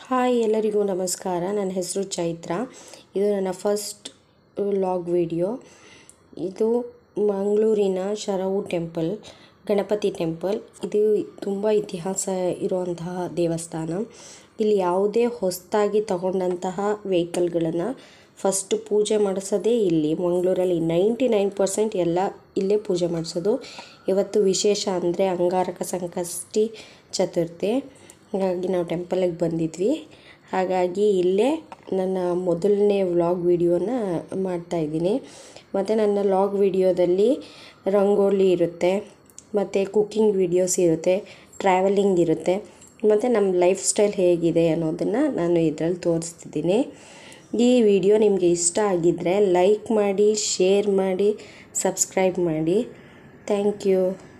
hi ಎಲ್ಲರಿಗೂ ನಮಸ್ಕಾರ ನನ್ನ ಹೆಸರು ಚೈತ್ರ ಇದು ನನ್ನ ಫಸ್ಟ್ ಲಾಗ್ ವಿಡಿಯೋ ಇದು ಮಂಗಳೂರಿನ ಶರವು ಟೆಂಪಲ್ ಗಣಪತಿ ಟೆಂಪಲ್ ಇದು ತುಂಬ ಇತಿಹಾಸ ಇರುವಂತಹ ದೇವಸ್ಥಾನ ಇಲ್ಲಿ ಯಾವುದೇ ಹೊಸದಾಗಿ ತಗೊಂಡಂತಹ ವೆಹಿಕಲ್ಗಳನ್ನು ಫಸ್ಟ್ ಪೂಜೆ ಮಾಡಿಸೋದೇ ಇಲ್ಲಿ ಮಂಗಳೂರಲ್ಲಿ ನೈಂಟಿ ನೈನ್ ಪರ್ಸೆಂಟ್ ಎಲ್ಲ ಇಲ್ಲೇ ಪೂಜೆ ಮಾಡಿಸೋದು ಇವತ್ತು ವಿಶೇಷ ಅಂದರೆ ಅಂಗಾರಕ ಸಂಕಷ್ಟಿ ಚತುರ್ಥಿ ಹಾಗಾಗಿ ನಾವು ಟೆಂಪಲಿಗೆ ಬಂದಿದ್ವಿ ಹಾಗಾಗಿ ಇಲ್ಲೇ ನನ್ನ ಮೊದಲನೇ ವ್ಲಾಗ್ ವಿಡಿಯೋನ ಮಾಡ್ತಾಯಿದ್ದೀನಿ ಮತ್ತು ನನ್ನ ಲಾಗ್ ವಿಡಿಯೋದಲ್ಲಿ ರಂಗೋಲಿ ಇರುತ್ತೆ ಮತ್ತು ಕುಕ್ಕಿಂಗ್ ವಿಡಿಯೋಸ್ ಇರುತ್ತೆ ಟ್ರಾವೆಲಿಂಗ್ ಇರುತ್ತೆ ಮತ್ತು ನಮ್ಮ ಲೈಫ್ ಸ್ಟೈಲ್ ಹೇಗಿದೆ ಅನ್ನೋದನ್ನು ನಾನು ಇದರಲ್ಲಿ ತೋರಿಸ್ತಿದ್ದೀನಿ ಈ ವಿಡಿಯೋ ನಿಮಗೆ ಇಷ್ಟ ಆಗಿದ್ದರೆ ಲೈಕ್ ಮಾಡಿ ಶೇರ್ ಮಾಡಿ ಸಬ್ಸ್ಕ್ರೈಬ್ ಮಾಡಿ ಥ್ಯಾಂಕ್ ಯು